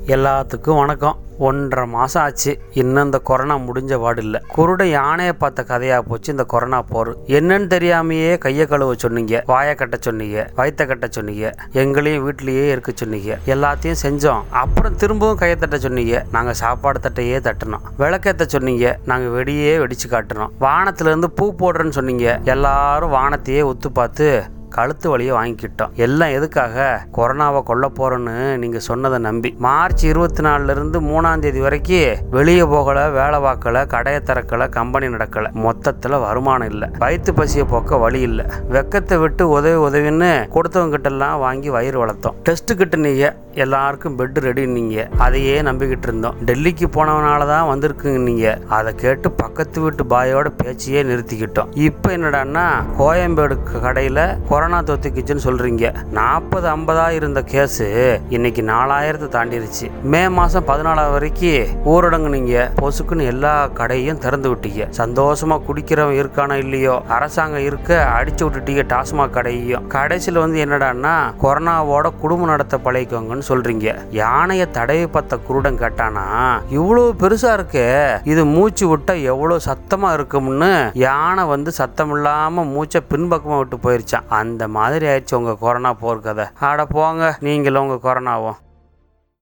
எல்லாத்துக்கும் வணக்கம் ஒன்றரை மாதம் ஆச்சு இன்னும் இந்த கொரோனா முடிஞ்ச பாடு இல்லை குருட யானையை பார்த்த கதையாக போச்சு இந்த கொரோனா போர் என்னன்னு தெரியாமையே கையை கழுவ சொன்னீங்க வாயை கட்ட சொன்னீங்க வயிற்ற கட்ட சொன்னீங்க எங்களையும் வீட்லேயே இருக்க சொன்னீங்க எல்லாத்தையும் செஞ்சோம் அப்புறம் திரும்பவும் கையை தட்ட சொன்னீங்க நாங்கள் சாப்பாடு தட்டையே தட்டினோம் விளக்கேற்ற சொன்னீங்க நாங்கள் வெடியே வெடிச்சு காட்டினோம் வானத்துலேருந்து பூ போடுறேன்னு சொன்னீங்க எல்லாரும் வானத்தையே ஒத்து பார்த்து கழுத்து வலியை வாங்கிக்கிட்டோம் எல்லாம் எதுக்காக கொரோனாவை கொல்ல போறோன்னு நீங்க சொன்னதை நம்பி மார்ச் இருபத்தி நாலுல இருந்து மூணாம் தேதி வரைக்கும் வெளியே போகல வேலை பார்க்கல கடையை திறக்கல கம்பெனி நடக்கல மொத்தத்துல வருமானம் இல்லை வயிற்று பசியை போக்க வழி இல்லை வெக்கத்தை விட்டு உதவி உதவின்னு கொடுத்தவங்க கிட்ட எல்லாம் வாங்கி வயிறு வளர்த்தோம் டெஸ்ட் கிட்ட நீங்க எல்லாருக்கும் பெட் ரெடி நீங்க அதையே நம்பிக்கிட்டு இருந்தோம் டெல்லிக்கு போனவனால தான் வந்திருக்குங்க நீங்க அதை கேட்டு பக்கத்து வீட்டு பாயோட பேச்சையே நிறுத்திக்கிட்டோம் இப்போ என்னடான்னா கோயம்பேடு கடையில் கொரோனா தொத்திக்குச்சுன்னு சொல்றீங்க நாற்பது ஐம்பதா இருந்த கேஸு இன்னைக்கு நாலாயிரத்தை தாண்டிருச்சு மே மாசம் பதினாலாம் வரைக்கும் ஊரடங்கு நீங்க பொசுக்குன்னு எல்லா கடையும் திறந்து விட்டீங்க சந்தோஷமா குடிக்கிறவன் இருக்கானோ இல்லையோ அரசாங்கம் இருக்க அடிச்சு விட்டுட்டீங்க டாஸ்மாக் கடையையும் கடைசியில் வந்து என்னடான்னா கொரோனாவோட குடும்பம் நடத்த பழகிக்கோங்கன்னு சொல்றீங்க யானையை தடவி பார்த்த குருடன் கேட்டானா இவ்வளவு பெருசா இருக்கே இது மூச்சு விட்டா எவ்வளவு சத்தமா இருக்கும்னு யானை வந்து சத்தம் இல்லாம மூச்சை பின்பக்கமா விட்டு போயிருச்சான் அந்த மாதிரி ஆயிடுச்சு உங்க கொரோனா போர் கதை ஆட போங்க நீங்களும் உங்க கொரோனாவும்